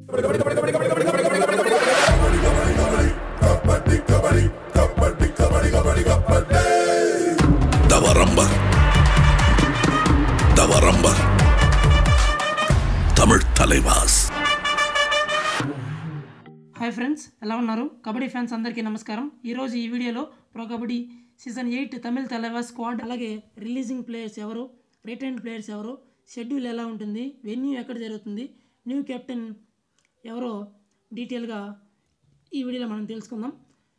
தவரம்பர் தவரம்பர் Tamil Thalaivas hi friends ఎలా ఉన్నారు కబడ్డీ ఫ్యాన్స్ అందరికీ నమస్కారం ఈరోజు ఈ వీడియోలో pro kabaddi season eight Tamil Thalaivas squad అలాగే రిలీజింగ్ ప్లేయర్స్ ఎవరు రిటైన్ ప్లేయర్స్ ఎవరు షెడ్యూల్ ఎలా ఉంటుంది వెన్యూ ఎక్కడ జరుగుతుంది న్యూ కెప్టెన్ ఎవరో డీటెయిల్గా ఈ వీడియోలో మనం తెలుసుకుందాం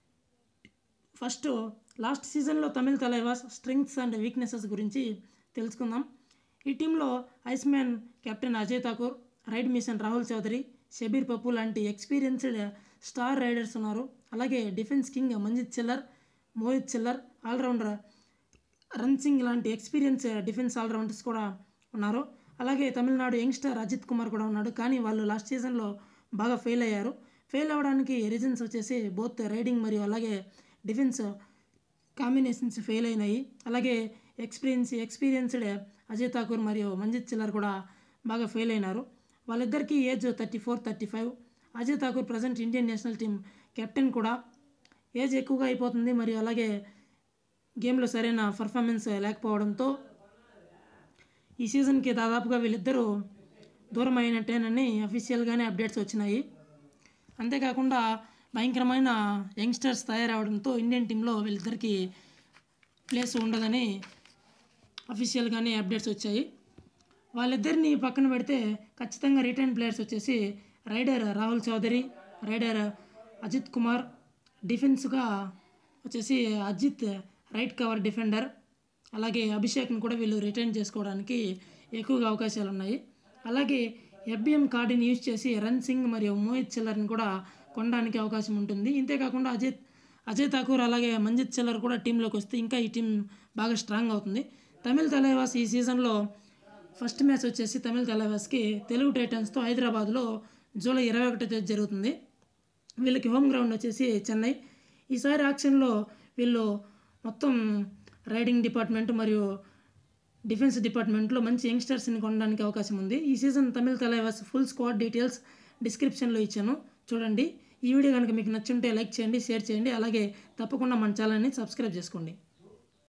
ఫస్ట్ లాస్ట్ సీజన్లో Tamil Thalaivas strengths and weaknesses గురించి తెలుసుకుందాం ఈ టీంలో ice man captain Ajay Thakur raid machine Rahul Chaudhari Shabeer Bappu లాంటి ఎక్స్పీరియన్స్డ్ స్టార్ రైడర్స్ ఉన్నారు అలాగే defence king Manjeet Chhillar Mohit Chhillar allrounder Ran Singh లాంటి ఎక్స్పీరియన్స్ డిఫెన్స్ ఆల్రౌండర్స్ కూడా ఉన్నారు అలాగే తమిళనాడు యంగ్స్టర్ అజిత్ కుమార్ కూడా ఉన్నాడు కానీ వాళ్ళు లాస్ట్ సీజన్లో బాగా ఫెయిల్ అయ్యారు ఫెయిల్ అవ్వడానికి రీజన్స్ వచ్చేసి బోత్ రైడింగ్ మరియు అలాగే డిఫెన్స్ కాంబినేషన్స్ ఫెయిల్ అయినాయి అలాగే ఎక్స్పీరియన్స్ ఎక్స్పీరియన్స్డ్ అజయ్ ఠాకూర్ మరియు మంజిత్ చిల్లర్ కూడా బాగా ఫెయిల్ అయినారు వాళ్ళిద్దరికీ age thirty four thirty five Ajay Thakur present Indian national team captain కూడా ఏజ్ ఎక్కువగా అయిపోతుంది మరియు అలాగే గేమ్లో సరైన పర్ఫార్మెన్స్ లేకపోవడంతో ఈ సీజన్కి దాదాపుగా వీళ్ళిద్దరూ దూరం అయినట్టేనని అఫీషియల్గానే అప్డేట్స్ వచ్చినాయి అంతేకాకుండా భయంకరమైన యంగ్స్టర్స్ తయారవడంతో ఇండియన్ టీంలో వీళ్ళిద్దరికి ప్లేస్ ఉండదని అఫీషియల్గానే అప్డేట్స్ వచ్చాయి వాళ్ళిద్దరిని పక్కన పెడితే ఖచ్చితంగా రిటర్న్ ప్లేయర్స్ వచ్చేసి రైడర్ రాహుల్ చౌదరి రైడర్ అజిత్ కుమార్ డిఫెన్స్గా వచ్చేసి అజిత్ రైట్ కవర్ డిఫెండర్ అలాగే అభిషేక్ని కూడా వీళ్ళు రిటర్న్ చేసుకోవడానికి ఎక్కువగా అవకాశాలు ఉన్నాయి అలాగే ఎఫ్బిఎం కార్డుని యూజ్ చేసి రన్ సింగ్ మరియు మోహిత్ చిల్లర్ని కూడా కొనడానికి అవకాశం ఉంటుంది ఇంతేకాకుండా అజిత్ అజయ్ ఠాకూర్ అలాగే మంజిత్ చిల్లర్ కూడా టీంలోకి వస్తే ఇంకా ఈ టీం బాగా స్ట్రాంగ్ అవుతుంది తమిళ తలైవాస్ ఈ సీజన్లో ఫస్ట్ మ్యాచ్ వచ్చేసి తమిళ తలైవాస్కి తెలుగు టైటన్స్తో హైదరాబాద్లో జూలై ఇరవై ఒకటో తేదీ జరుగుతుంది వీళ్ళకి హోమ్ గ్రౌండ్ వచ్చేసి చెన్నై ఈసారి యాక్షన్లో వీళ్ళు మొత్తం రైడింగ్ డిపార్ట్మెంట్ మరియు డిఫెన్స్ డిపార్ట్మెంట్లో మంచి యంగ్స్టర్స్ని కొనడానికి అవకాశం ఉంది ఈ season Tamil Thalaivas full squad details డిస్క్రిప్షన్లో ఇచ్చాను చూడండి ఈ వీడియో కనుక మీకు నచ్చుంటే లైక్ చేయండి షేర్ చేయండి అలాగే తప్పకుండా మన ఛానల్ని సబ్స్క్రైబ్ చేసుకోండి